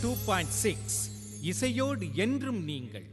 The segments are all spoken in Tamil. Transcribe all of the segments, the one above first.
டூ பாயிண்ட் சிக்ஸ் இசையோடு என்றும் நீங்கள்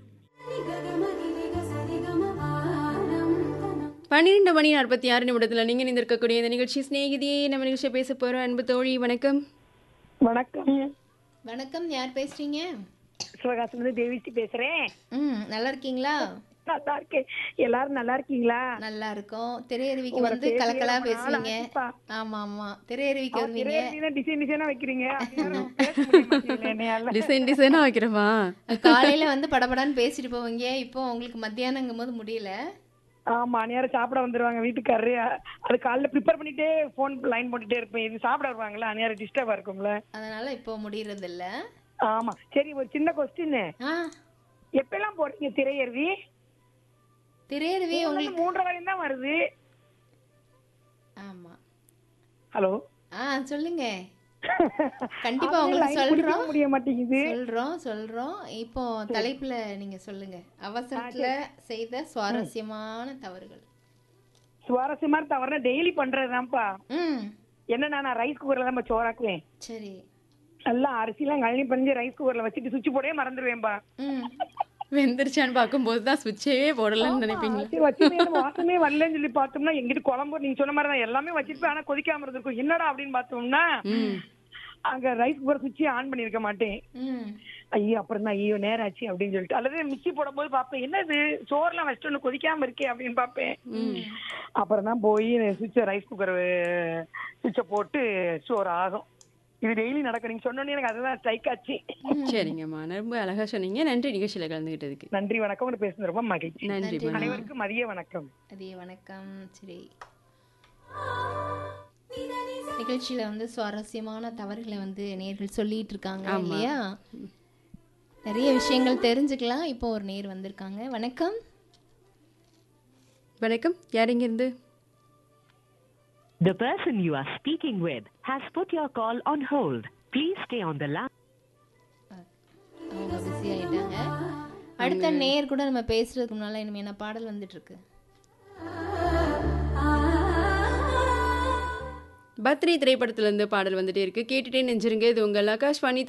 பன்னிரெண்டு மணி நாற்பத்தி ஆறு நிமிடத்தில் நீங்கள் நிந்திருக்கக்கூடிய இந்த நிகழ்ச்சி சிநேகிதியே நம்ம நிகழ்ச்சியை பேச போகிறோம் அன்பு தோழி வணக்கம் வணக்கம் வணக்கம் யார் பேசுறீங்க சிவகாசில இருந்து தேவிஸ்ரீ பேசுறேன் ம் நல்லா இருக்கீங்களா நல்லா இருக்கேன் எல்லாரும் நல்லா இருக்கீங்களா நல்லா இருக்கோம் திரையருவிக்கு உங்களை வந்து பேசி கலக்கலா ரொம்ப நாள் பேசுவீங்க ஆச்சுப்பா. ஆமா ஆமா திரையருவிக்கு வருவீங்க டிசைன் டிசைனா வைக்கிறீங்க அதனால பேச முடிய மாட்டேங்குது என்னையால. டிசைன் டிசைனாக வைக்கிறவா காலையில வந்து படபடான்னு பேசிட்டு போவீங்க இப்போ உங்களுக்கு மத்தியானங்கும் போது முடியல ஆமா நேரம் சாப்பிட வந்துருவாங்க வீட்டுக்காரரு அது காலைல ப்ரிப்பேர் பண்ணிட்டே போன் லைன் போட்டுட்டே இருப்பேன் இது சாப்பிட வருவாங்களா நேரம் டிஸ்டர்பா இருக்கும்ல அதனால இப்போ முடியறது இல்ல ஆமா சரி ஒரு சின்ன கொஸ்டின் ஆ எப்பெல்லாம் போறீங்க திரையருவி திரையருவி உங்களுக்கு மூன்றரை வரையும் தான் வருது ஆமா ஹலோ ஆ சொல்லுங்க கண்டிப்பா உங்களுக்கு சொல்றோம் முடிய மாட்டேங்குது சொல்றோம் சொல்றோம் இப்போ தலைப்புல நீங்க சொல்லுங்க அவசரத்துல செய்த சுவாரஸ்யமான தவறுகள் சுவாரஸ்யமா தவிர டெய்லி பண்றதுதான்ப்பா ம் என்னன்னா நான் ரைஸ் குக்கர்ல தான் சோறாக்குவேன் சரி நல்லா அரிசிலாம் கழனி பண்ணி ரைஸ் குக்கர்ல வச்சுட்டு சுவிட்ச் போடவே மறந்துடுவேன்பா ம் வெந்துருச்சான்னு பார்க்கும்போது தான் சுவிட்சே போடலன்னு நினைப்பீங்களா சரி, வச்சுட்டு எனக்கு வாசமே வரலன்னு சொல்லி பார்த்தோம்னா எங்கிட்ட குழம்பு நீங்க சொன்ன மாதிரி தான் எல்லாமே வச்சிருப்பேன் ஆனா கொதிக்காம இருந்திருக்கும் என்னடா அப்படின்னு பார்த்தோம்னா ம் அங்க ரைஸ் குக்கர் சுவிட்சே ஆன் பண்ணிருக்க மாட்டேன் ம் ஐயோ அப்புறம் தான் ஐயோ நேரம் ஆச்சு அப்படின்னு சொல்லிட்டு அல்லது மிக்சி போடும்போது பார்ப்பேன் என்னது சோறுலாம் வச்சுட்டு ஒண்ணு கொதிக்காம இருக்கே அப்படின்னு பார்ப்பேன் அப்புறம் தான் போய் சுவிட்ச ரைஸ் குக்கர் சுவிட்சை போட்டு சோறு ஆகும் இது டெய்லி நடக்கும் நீங்க சொன்னோன்னே எனக்கு அதுதான் ஸ்ட்ரைக் ஆச்சு சரிங்கம்மா ரொம்ப அழகாக சொன்னீங்க நன்றி நிகழ்ச்சியில் கலந்துக்கிட்டதுக்கு நன்றி வணக்கம் உங்களை பேசுனது ரொம்ப மகிழ்ச்சி நன்றிம்மா அனைவருக்கும் மதிய வணக்கம் அதே வணக்கம் சரி நிகழ்ச்சியில வந்து சுவாரஸ்யமான தவறுகளை வந்து நேர்கள் சொல்லிட்டு இருக்காங்க இல்லையா நிறைய விஷயங்கள் தெரிஞ்சுக்கலாம் இப்போ ஒரு நேர் வந்திருக்காங்க வணக்கம் வணக்கம் யார் இருந்து The person you are speaking with has put your call on hold. Please stay on the line. அவங்க பிஸி ஆயிட்டாங்க அடுத்த நேர் கூட நம்ம பேசுறதுக்கு முன்னால இனிமே என்ன பாடல் வந்துட்டு இருக்கு பத்ரி திரைப்படத்திலிருந்து பாடல் வந்துட்டே இருக்கு கேட்டுட்டே நெஞ்சிருங்க இது உங்கள் ஆகாஷ்வாணி